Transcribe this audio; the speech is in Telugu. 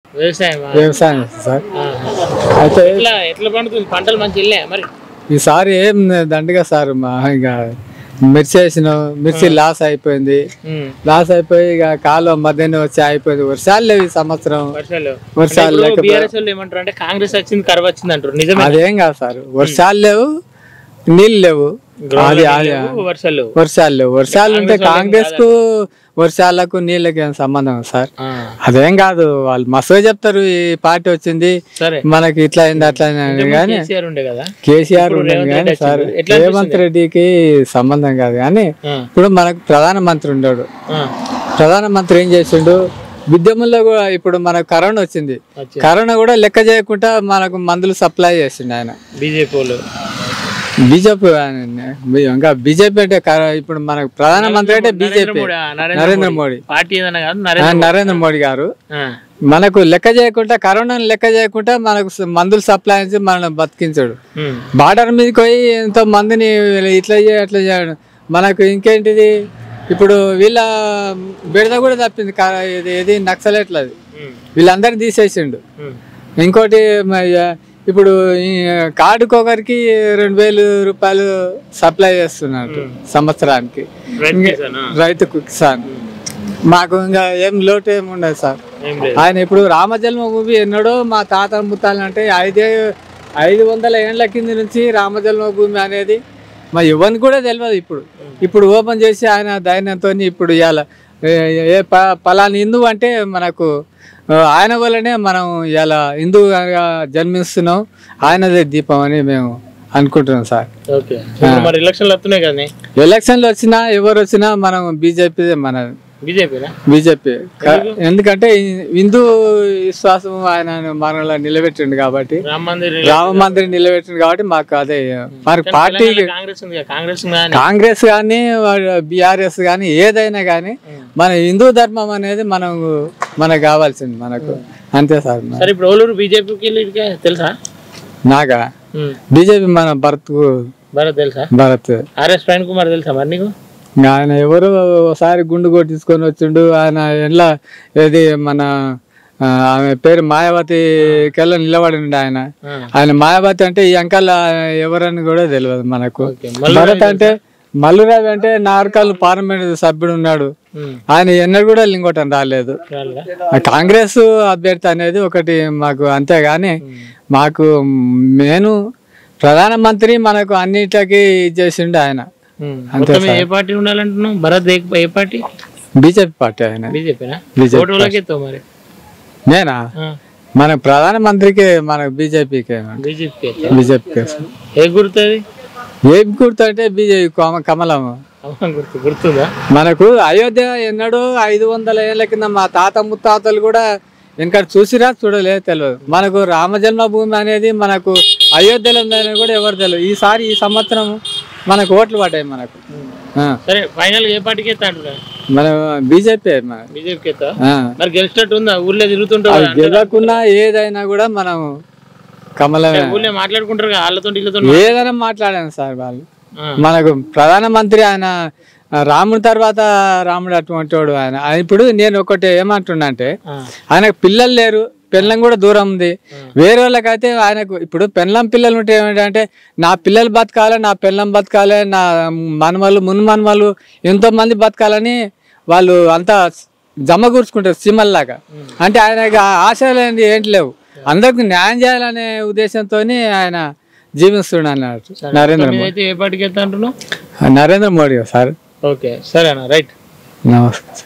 వ్యవసాయం వ్యవసాయం చేస్తాం సార్ అయితే ఎట్లా ఎట్లా పండుతుంది పంటలు మంచి వెళ్ళాయి మరి ఈసారి ఏం దండగా సార్ మా ఇంకా మిర్చి వేసినాం మిర్చి లాస్ అయిపోయింది ఉమ్. లాస్ అయిపోయి ఇక కాలం మధ్యాహ్నం వచ్చి అయిపోయింది వర్షాలు లేవు ఈ సంవత్సరం వర్షాలు వర్షాలు లేకపోతే బీఆర్ఎస్ వాళ్ళు ఏమంటారు అంటే కాంగ్రెస్ వచ్చింది కరువు వచ్చింది అంటారు నిజమే అదేం కాదు సార్ వర్షాలు లేవు నీళ్ళు లేవు అది అది లేవు, వర్షాలు లేవు. వర్షాలు లేవు వర్షాలు ఉంటే కాంగ్రెస్ కు వర్షాలకు నీళ్ళకి ఏం సంబంధం సార్ ఆ, అదేం కాదు వాళ్ళు మస్తుగా చెప్తారు ఈ పార్టీ వచ్చింది సరే మనకి ఇట్లా అయింది అట్లా అయింది కానీ కేసీఆర్ ఉండే కదా కేసీఆర్ ఇప్పుడు ఉండదు రేవంత్ కానీ రెడ్డి సార్ వచ్చిండు. ఎట్లా రేవంత్ రెడ్డికి సంబంధం కాదు కానీ ఆ, ఇప్పుడు మనకు ప్రధానమంత్రి ఉండడు ఆ, ప్రధానమంత్రి ఏం చేసిండు విద్యముల్లో కూడా ఇప్పుడు మనకు కరోనా వచ్చింది వచ్చింది. కరోనా కూడా లెక్క చేయకుండా మనకు మందులు సప్లై చేసిండు ఆయన బీజేపీ వాళ్ళు బీజేపీ ఆయన. ఇంకా బీజేపీ అంటే కర- ఇప్పుడు మనకు ప్రధానమంత్రి అంటే బీజేపీ మోడీ, ఆ, నరేంద్ర మోడీ పార్టీ ఏదైనా కాదు ఆ, నరేంద్ర నరేంద్ర మోడీ గారు ఆ, మనకు లెక్క చేయకుండా కరోనాను లెక్క చేయకుండా మనకు స- మందులు సప్లై చేసి మనల్ని బతికించాడు ఉమ్, బార్డర్ మీదకి పోయి ఎంతో మందిని ఇట్లా చేయ అట్లా చేయడం మనకు ఇంకేంటిది ఇప్పుడు వీళ్ళ బిడద కూడా తప్పింది కా- ఇది ఇది నక్సలెట్లది ఉమ్, వీళ్ళందరినీ తీసేసిండు ఉమ్, ఇంకోటి మ- య- ఇప్పుడు ఈ కార్డుకి ఒకరికి రెండు వేలు రూపాయలు సప్లై చేస్తున్నట్టు సంవత్సరానికి రైట్ చేశానా? రైతుకు కిసాన్ మాకు ఇంకా ఏం లోటు ఏమి ఉండదు సార్ ఏం లేదు ఆయన ఇప్పుడు రామజన్మ భూమి ఎన్నడో మా తాత ముత్తాలు అంటే ఐదే ఐదు వందల ఏండ్ల కింద నుంచి రామజన్మ భూమి అనేది మా ఎవరికి కూడా తెలియదు ఇప్పుడు ఇప్పుడు ఓపెన్ చేసి ఆయన దైన్యంతో ఇప్పుడు ఇవాళ ఏ- ఏ ప- పలానా హిందూ అంటే మనకు ఆ, ఆయన వల్లనే మనం ఇలా హిందూగా జన్మిస్తున్నాం ఆయనదే దీపం అని మేము అనుకుంటున్నాం సార్ ఓకే ఇప్పుడు మరి ఎలక్షన్లు వస్తున్నాయి కదా ఎలక్షన్లు వచ్చినా ఎవరు వచ్చినా మనం బీజేపీ మన బీజేపీనా బీజేపీ ఎందుకంటే ఈ- హిందూ విశ్వాసం ఆయన మనలో నిలబెట్టిండు కాబట్టి రామ మందిర్ రామ మందిర్ నిలబెట్టిండు కాబట్టి మాకు అదే మరి పార్టీ కాంగ్రెస్ ఉంది కదా, కాంగ్రెస్ కానీ కాంగ్రెస్ కానీ బీఆర్ఎస్ కానీ ఏదైనా కానీ మన హిందూ ధర్మం అనేది మనం మనకు కావాల్సింది మనకు అంతే సార్ మరి. సరే ఇప్పుడు ఓలూరు బీజేపీకి వెళ్ళి తెలుసా నాగా ఉమ్, బీజేపీ మన భరత్ భరత్ తెలుసా భరత్ ఆర్ఎస్ ప్రవీణ్ కుమార్ తెలుసా మరి నీకు ఆయన ఎవరు ఒకసారి గుండు కొట్టించుకొని వచ్చిండు ఆయన ఎలా ఏది మన ఆ, ఆమె పేరు మాయావతి కెళ్ళ నిలబడిండు ఆయన ఆ, ఆయన మాయావతి అంటే ఈ అంకల్ ఎవరని కూడా తెలియదు మనకు ఓకే మళ్ళీ భరత్ అంటే మల్లురావి అంటే నార్కల్ పార్లమెంట్ సభ్యుడు ఉన్నాడు ఉమ్, ఆయన ఎన్నడూ కూడా లింగోటం రాలేదు రాలేదా? ఆ కాంగ్రెస్ అభ్యర్థి అనేది ఒకటి మాకు అంతేగాని మాకు నేను ప్రధానమంత్రి మనకు అన్నిటికీ చేసిండు ఆయన ఉమ్, మొత్తం ఏ పార్టీ ఉండాలంటున్నావు భరత్ ఏ ఏ పార్టీ బీజేపీ పార్టీ ఆయన బీజేపీనా బీజేపీ ఓటు వాళ్ళకి ఎత్తావు మరి నేనా ఆ, మన ప్రధానమంత్రికి మన బీజేపీకి బీజేపీకి ఎత్తావు బీజేపీకి ఏ గుర్తుంది ఏం గుర్తు అంటే బీజేపీ కమలం అవునా గుర్తు గుర్తుందా మనకు అయోధ్య ఎన్నడూ ఐదు వందల ఏళ్ళ కింద మా తాత ముత్తాతలు కూడా ఇంకా చూసిరా చూడలేదు తెలియదు మనకు రామజన్మభూమి అనేది మనకు అయోధ్యలో ఉందని కూడా ఎవరు తెలియదు ఈసారి ఈ సంవత్సరం మనకు ఓట్లు పడ్డాయి మనకు ఆ, సరే ఫైనల్ ఏ పార్టీకి ఎత్తా అంటున్నా మన బీజేపీ మన బీజేపీకి ఎత్తా ఆ. మరి గెలిచినట్టు ఉందా ఊర్లో తిరుగుతుంటావు అది గెలవకున్నా ఏదైనా కూడా మనం కమలమే ఊళ్ళో మాట్లాడుకుంటారు కదా వాళ్ళతో వీళ్ళతో ఏదైనా మాట్లాడాను సార్ వాళ్ళు ఆ. మనకు ప్రధానమంత్రి ఆయన ఆ, రాముడి తర్వాత రాముడు అటువంటి వాడు ఆయన ఆయన ఇప్పుడు నేను ఒకటి ఏమంటున్నా అంటే ఆ. ఆయనకు పిల్లలు లేరు పెళ్ళం కూడా దూరం ఉంది వేరే వాళ్ళకైతే ఆయనకు ఇప్పుడు పెళ్ళం పిల్లలు ఉంటే ఏమిటంటే నా పిల్లలు బతకాలి నా పెళ్ళం బతకాలి నా మనమలు మున్ మనమలు ఎంతో మంది బతకాలని వాళ్ళు అంతా జమ కూర్చుకుంటారు సిమ్మల్లాగా అంటే ఆయనకి ఆ ఆశలు ఏంటి ఏంటి లేవు అందరికి న్యాయం చేయాలనే ఉద్దేశంతో ఆయన జీవిస్తున్నాడు అన్నట్టు నరేంద్ర మోడీ అయితే ఏ పార్టీకి ఎత్తా అంటున్నావు నరేంద్ర మోడీ సార్ ఓకే సరేనా రైట్ నమస్కారం